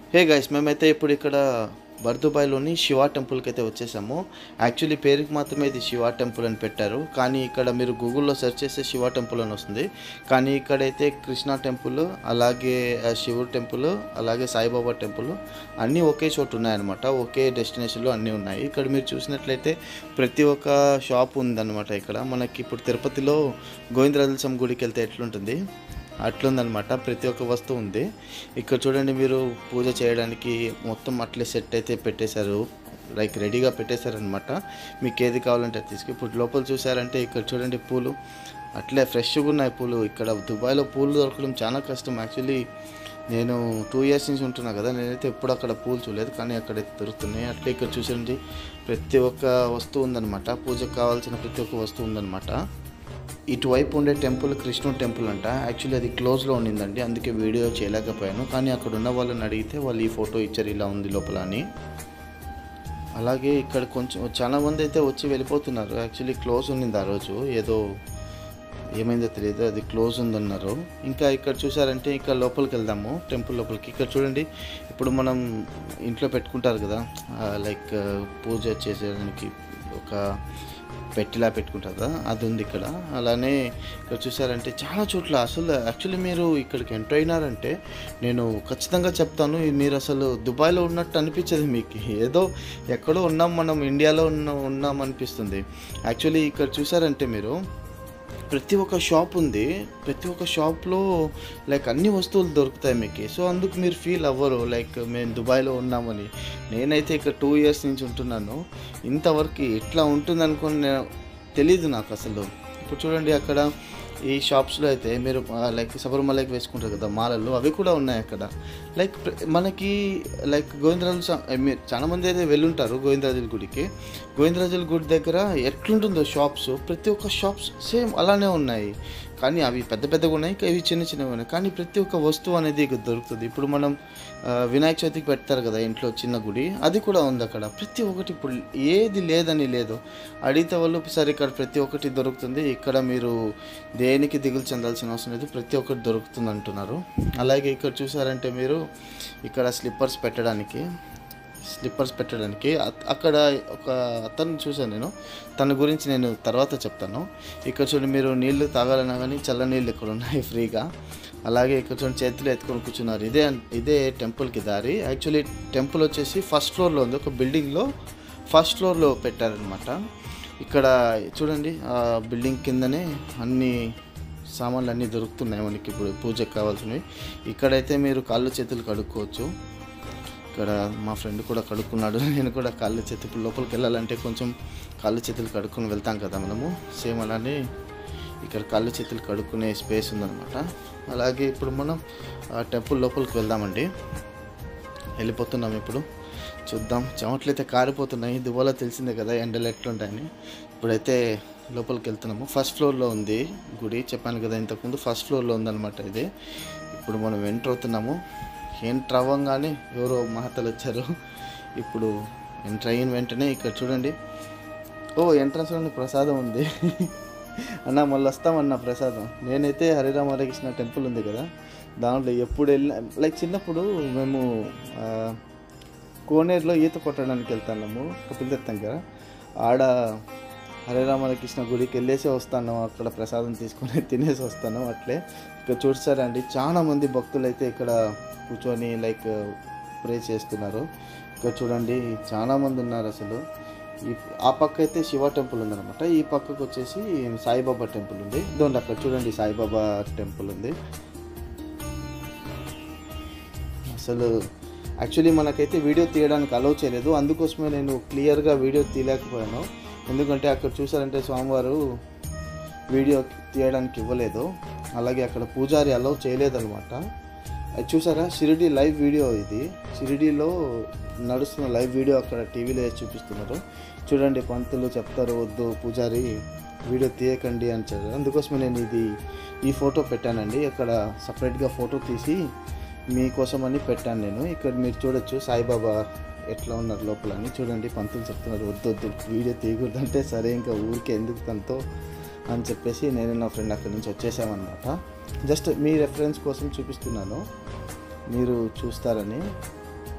hey guys మేమైతే ఇప్పుడు ఇక్కడ బర్దుబాయ్లోని శివ టెంపుల్కి అయితే వచ్చేసాము యాక్చువల్లీ పేరుకి మాత్రమే ఇది శివ టెంపుల్ అని పెట్టారు కానీ ఇక్కడ మీరు గూగుల్లో సెర్చ్ చేస్తే శివ టెంపుల్ అని వస్తుంది కానీ ఇక్కడైతే కృష్ణ టెంపుల్ అలాగే ఆ, శివుడు టెంపుల్ అలాగే సాయిబాబా టెంపుల్ అన్నీ ఒకే చోటు ఉన్నాయన్నమాట ఒకే డెస్టినేషన్లో అన్నీ ఉన్నాయి ఇక్కడ మీరు చూసినట్లయితే ప్రతి ఒక్క షాప్ ఉందన్నమాట ఇక్కడ మనకి ఇప్పుడు తిరుపతిలో గోవిందరాజల గుడికి వెళ్తే ఎట్లుంటుంది అట్లుందనమాట ప్రతి ఒక్క వస్తువు ఉంది ఇక్కడ చూడండి మీరు పూజ చేయడానికి మొత్తం అట్లే సెట్ అయితే పెట్టేశారు లైక్ రెడీగా పెట్టేశారనమాట మీకు ఏది కావాలంటే అది తీసుకు ఇప్పుడు లోపల చూసారంటే ఇక్కడ చూడండి పూలు అట్లే ఫ్రెష్గా ఉన్నాయి పూలు ఇక్కడ దుబాయ్లో పూలు దొరకడం చాలా కష్టం యాక్చువల్లీ నేను టూ ఇయర్స్ నుంచి ఉంటున్నా కదా నేనైతే ఎప్పుడు అక్కడ పూలు చూడలేదు కానీ అక్కడ దొరుకుతున్నాయి అట్లే ఇక్కడ చూసండి ప్రతి ఒక్క వస్తువు ఉందన్నమాట పూజకు కావాల్సిన ప్రతి ఒక్క వస్తువు ఉందన్నమాట ఇటువైపు ఉండే టెంపుల్ కృష్ణుడు టెంపుల్ అంట యాక్చువల్లీ అది క్లోజ్లో ఉండిందండి అందుకే వీడియో చేయలేకపోయాను కానీ అక్కడ ఉన్న వాళ్ళని అడిగితే వాళ్ళు ఈ ఫోటో ఇచ్చారు ఇలా ఉంది లోపల అని అలాగే ఇక్కడ కొంచెం చాలా మంది అయితే వచ్చి వెళ్ళిపోతున్నారు యాక్చువల్లీ క్లోజ్ ఉండింది ఆ రోజు ఏదో ఏమైందో తెలియదు అది క్లోజ్ ఉందన్నారు ఇంకా ఇక్కడ చూసారంటే ఇక్కడ లోపలికి వెళ్దాము టెంపుల్ లోపలికి ఇక్కడ చూడండి ఇప్పుడు మనం ఇంట్లో పెట్టుకుంటారు కదా లైక్ పూజ చేసేదానికి ఒక పెట్టిలా పెట్టుకుంటారు కదా అది ఉంది ఇక్కడ అలానే ఇక్కడ చూసారంటే చాలా చోట్ల అసలు యాక్చువల్లీ మీరు ఇక్కడికి ఎంటర్ అయినారంటే నేను ఖచ్చితంగా చెప్తాను ఇది మీరు అసలు దుబాయ్లో ఉన్నట్టు అనిపించదు మీకు ఏదో ఎక్కడో ఉన్నాం మనం ఇండియాలో ఉన్న ఉన్నాం అనిపిస్తుంది యాక్చువల్లీ ఇక్కడ చూసారంటే మీరు ప్రతి ఒక్క షాప్ ఉంది ప్రతి ఒక్క షాప్లో లైక్ అన్ని వస్తువులు దొరుకుతాయి మీకు సో అందుకు మీరు ఫీల్ అవ్వరు లైక్ మేము దుబాయ్లో ఉన్నామని నేనైతే ఇక్కడ టూ ఇయర్స్ నుంచి ఉంటున్నాను ఇంతవరకు ఇట్లా ఉంటుంది అనుకుని నేను తెలీదు నాకు అసలు ఇప్పుడు చూడండి అక్కడ ఈ షాప్స్లో అయితే మీరు లైక్ శబరిమలకి వేసుకుంటారు కదా మాలలు అవి కూడా ఉన్నాయి అక్కడ లైక్ ప్ర- మనకి లైక్ గోవిందరాజు స- ఐ మీన్ చాలా మంది అయితే వెళ్ళుంటారు గోవిందరాజుల గుడికి గోవిందరాజుల గుడి దగ్గర ఎట్లుంటుందో షాప్స్ ప్రతి ఒక్క షాప్స్ సేమ్ అలానే ఉన్నాయి కానీ అవి పెద్ద పెద్దగా ఉన్నాయి ఇవి చిన్న చిన్నవి ఉన్నాయి కానీ ప్రతి ఒక్క వస్తువు అనేది ఇక్కడ దొరుకుతుంది ఇప్పుడు మనం ఆ, వినాయక చవితికి పెడతారు కదా ఇంట్లో చిన్న గుడి అది కూడా ఉంది అక్కడ ప్రతి ఒక్కటి ఇప్పుడు ఏది లేదని లేదు అడిగితే వాళ్ళు సరే ఇక్కడ ప్రతి ఒక్కటి దొరుకుతుంది ఇక్కడ మీరు దేనికి దిగులు చెందాల్సిన అవసరం లేదు ప్రతి ఒక్కటి దొరుకుతుంది అంటున్నారు అలాగే ఇక్కడ చూసారంటే మీరు ఇక్కడ స్లిప్పర్స్ పెట్టడానికి స్లిప్పర్స్ పెట్టడానికి అ- అక్కడ ఒక అతను చూశాను నేను తన గురించి నేను తర్వాత చెప్తాను ఇక్కడ చూడండి మీరు నీళ్లు తాగాలన్నా కానీ చల్ల నీళ్ళు ఇక్కడ ఉన్నాయి ఫ్రీగా అలాగే ఇక్కడ చూడండి చేతులు ఎత్తుకొని కూర్చున్నారు ఇదే ఇదే టెంపుల్కి దారి యాక్చువల్లీ టెంపుల్ వచ్చేసి ఫస్ట్ ఫ్లోర్లో ఉంది ఒక బిల్డింగ్లో ఫస్ట్ ఫ్లోర్లో పెట్టారనమాట ఇక్కడ చూడండి ఆ బిల్డింగ్ కిందనే అన్ని సామాన్లు అన్నీ దొరుకుతున్నాయి మనకి ఇప్పుడు పూజకు కావాల్సినవి ఇక్కడైతే మీరు కాళ్ళు చేతులు కడుక్కోవచ్చు ఇక్కడ మా ఫ్రెండ్ కూడా కడుక్కున్నాడు నేను కూడా కాళ్ళు చేతులు ఇప్పుడు లోపలికి వెళ్ళాలంటే కొంచెం కాళ్ళు చేతులు కడుక్కొని వెళ్తాం కదా మనము సేమ్ అలానే ఇక్కడ కాళ్ళు చేతులు కడుక్కునే స్పేస్ ఉందన్నమాట అలాగే ఇప్పుడు మనం ఆ టెంపుల్ లోపలికి వెళ్దామండి వెళ్ళిపోతున్నాం ఇప్పుడు చూద్దాం చెమట్లు అయితే కారిపోతున్నాయి దుబాలో తెలిసిందే కదా ఎండలు ఎట్లుంటాయని ఇప్పుడైతే లోపలికి వెళ్తున్నాము ఫస్ట్ ఫ్లోర్లో ఉంది గుడి చెప్పాను కదా ఇంతకుముందు ఫస్ట్ ఫ్లోర్లో ఉందన్నమాట ఇది ఇప్పుడు మనం ఎంటర్ అవుతున్నాము ఎంటర్ అవ్వగానే ఎవరో మహతలు వచ్చారు ఇప్పుడు ఎంటర్ అయిన వెంటనే ఇక్కడ చూడండి ఓ ఎంట్రన్స్లోనే ప్రసాదం ఉంది అన్న మళ్ళీ వస్తామన్న ప్రసాదం నేనైతే హరిరామ హరికృష్ణ టెంపుల్ ఉంది కదా దాంట్లో ఎప్పుడు వెళ్ళిన లైక్ చిన్నప్పుడు మేము ఆ, కోనేరులో ఈత కొట్టడానికి వెళ్తాము కపిల్ దగ్గర ఆడ హరే రామకృష్ణ గుడికి వెళ్ళేసి వస్తాను అక్కడ ప్రసాదం తీసుకొని తినేసి వస్తాను అట్లే ఇక్కడ చూసారండి చాలా మంది భక్తులు అయితే ఇక్కడ కూర్చొని లైక్ ప్రే చేస్తున్నారు ఇక్కడ చూడండి చాలా మంది ఉన్నారు అసలు ఈ ఆ పక్క అయితే శివ టెంపుల్ ఉందన్నమాట ఈ పక్కకు వచ్చేసి సాయిబాబా టెంపుల్ ఉంది ఇదండి అక్కడ చూడండి సాయిబాబా టెంపుల్ ఉంది అసలు యాక్చువల్లీ మనకైతే వీడియో తీయడానికి అలౌ చేయలేదు అందుకోసమే నేను క్లియర్గా వీడియో తీయలేకపోయాను ఎందుకంటే అక్కడ చూసారంటే స్వామివారు వీడియో తీయడానికి ఇవ్వలేదు అలాగే అక్కడ పూజారి అలౌ చేయలేదన్నమాట అది చూసారా షిరిడి లైవ్ వీడియో ఇది షిరిడీలో నడుస్తున్న లైవ్ వీడియో అక్కడ టీవీలో వేసి చూపిస్తున్నారు చూడండి పంతులు చెప్తారు వద్దు పూజారి వీడియో తీయకండి అని చెప్పారు అందుకోసమే నేను ఇది ఈ ఫోటో పెట్టానండి అక్కడ సపరేట్గా ఫోటో తీసి మీకోసం అని పెట్టాను నేను ఇక్కడ మీరు చూడొచ్చు సాయిబాబా ఎట్లా ఉన్నారు లోపల అని చూడండి పంతులు చెప్తున్నారు వద్దు వద్దు వీడియో తీయకూడదంటే సరే ఇంకా ఊరికే ఎందుకు తనతో అని చెప్పేసి నేను నా ఫ్రెండ్ అక్కడి నుంచి వచ్చేసామన్నమాట జస్ట్ మీ రెఫరెన్స్ కోసం చూపిస్తున్నాను మీరు చూస్తారని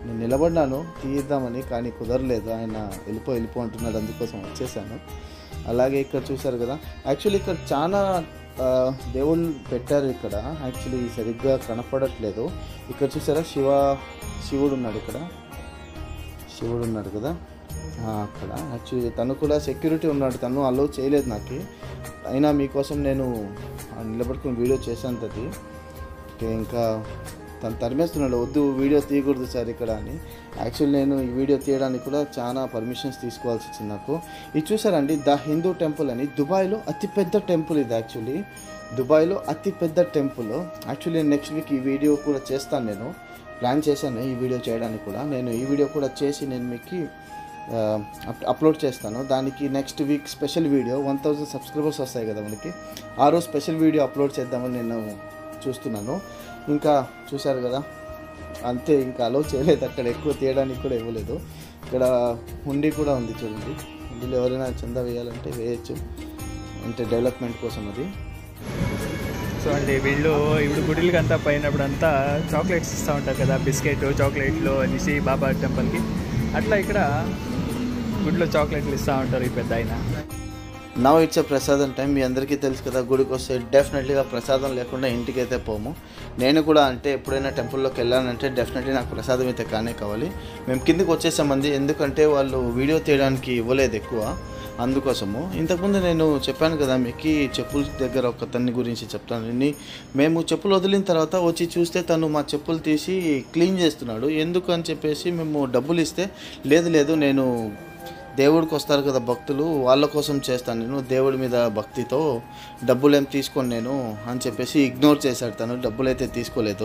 నేను నిలబడ్డాను తీద్దామని కానీ కుదరలేదు ఆయన వెళ్ళిపో వెళ్ళిపో అంటున్నాడు అందుకోసం వచ్చేసాను అలాగే ఇక్కడ చూశారు కదా యాక్చువల్లీ ఇక్కడ చాలా ఆ, దేవుళ్ళు పెట్టారు ఇక్కడ యాక్చువల్లీ సరిగ్గా కనపడట్లేదు ఇక్కడ చూసారా శివ శివుడు ఉన్నాడు ఇక్కడ శివుడు ఉన్నాడు కదా ఆ, అక్కడ యాక్చువల్లీ తను కూడా సెక్యూరిటీ ఉన్నాడు తను అలో చేయలేదు నాకు అయినా మీకోసం నేను ఆ నిలబడుకుని వీడియో చేశాను తది ఓకే ఇంకా తను తరిమేస్తున్నాడు వద్దు వీడియో తీయకూడదు సార్ ఇక్కడ అని యాక్చువల్లీ నేను ఈ వీడియో తీయడానికి కూడా చాలా పర్మిషన్స్ తీసుకోవాల్సి వచ్చింది నాకు ఇది చూసారండి ద హిందూ టెంపుల్ అని దుబాయ్లో అతిపెద్ద టెంపుల్ ఇది యాక్చువల్లీ దుబాయ్లో అతిపెద్ద టెంపుల్ యాక్చువల్లీ నెక్స్ట్ వీక్ ఈ వీడియో కూడా చేస్తాను నేను ప్లాన్ చేశాను ఈ వీడియో చేయడానికి కూడా నేను ఈ వీడియో కూడా చేసి నేను మీకు ఆ, అప్- అప్లోడ్ చేస్తాను దానికి next week special video one thousand subscribers వస్తాయి కదా మనకి ఆ రోజు స్పెషల్ వీడియో అప్లోడ్ చేద్దామని నేను చూస్తున్నాను ఇంకా చూశారు కదా అంతే ఇంకా అలో చేయలేదు అక్కడ ఎక్కువ తీయడానికి కూడా ఇవ్వలేదు ఇక్కడ హుండీ కూడా ఉంది చూడండి హుండీలో ఎవరైనా చందా వేయాలంటే వేయచ్చు అంటే డెవలప్మెంట్ కోసం అది సో అండి వీళ్ళు ఇప్పుడు గుడిలకి అంతా పోయినప్పుడు అంతా చాక్లెట్స్ ఇస్తూ ఉంటారు కదా బిస్కెట్ చాక్లెట్లు అనేసి బాబా టెంపుల్కి అట్లా ఇక్కడ గుడిలో చాక్లెట్లు ఇస్తూ ఉంటారు ఈ పెద్ద ఆయన నవ్ ఇట్స్ ఎ ప్రసాదం టైం మీ అందరికీ తెలుసు కదా గుడికి వస్తే డెఫినెట్లీగా ప్రసాదం లేకుండా ఇంటికి అయితే పోము నేను కూడా అంటే ఎప్పుడైనా టెంపుల్లోకి వెళ్ళానంటే డెఫినెట్లీ నాకు ప్రసాదం అయితే కానే కావాలి మేము కిందకి వచ్చేసామంది ఎందుకంటే వాళ్ళు వీడియో తీయడానికి ఇవ్వలేదు ఎక్కువ అందుకోసము ఇంతకుముందు నేను చెప్పాను కదా మీకు చెప్పుల దగ్గర ఒక తన్ని గురించి చెప్తాను ఇన్ని మేము చెప్పులు వదిలిన తర్వాత వచ్చి చూస్తే తను మా చెప్పులు తీసి క్లీన్ చేస్తున్నాడు ఎందుకు అని చెప్పేసి మేము డబ్బులు ఇస్తే లేదు లేదు నేను దేవుడికి వస్తారు కదా భక్తులు వాళ్ళ కోసం చేస్తాను నేను దేవుడి మీద భక్తితో డబ్బులు ఏం తీసుకోను నేను అని చెప్పేసి ఇగ్నోర్ చేశాడు తను డబ్బులు అయితే తీసుకోలేదు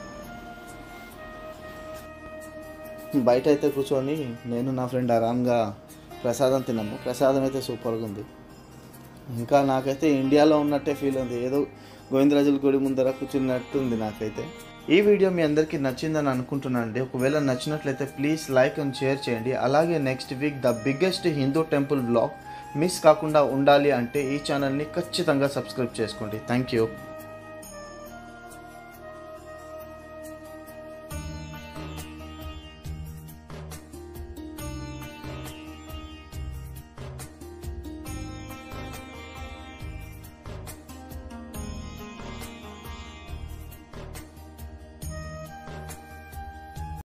బయట అయితే కూర్చొని నేను నా ఫ్రెండ్ ఆరామ్గా ప్రసాదం తిన్నాము ప్రసాదం అయితే సూపర్గా ఉంది ఇంకా నాకైతే ఇండియాలో ఉన్నట్టే ఫీల్ ఉంది ఏదో గోవిందరాజుల గుడి ముందర కూర్చున్నట్టు ఉంది నాకైతే ఈ వీడియో మీ అందరికీ నచ్చిందని అనుకుంటున్నాను అండి ఒకవేళ నచ్చినట్లయితే ప్లీజ్ లైక్ అండ్ షేర్ చేయండి అలాగే next week the biggest Hindu temple blog miss కాకుండా ఉండాలి అంటే ఈ ఛానల్ని ఖచ్చితంగా సబ్స్క్రైబ్ చేసుకోండి థ్యాంక్ యూ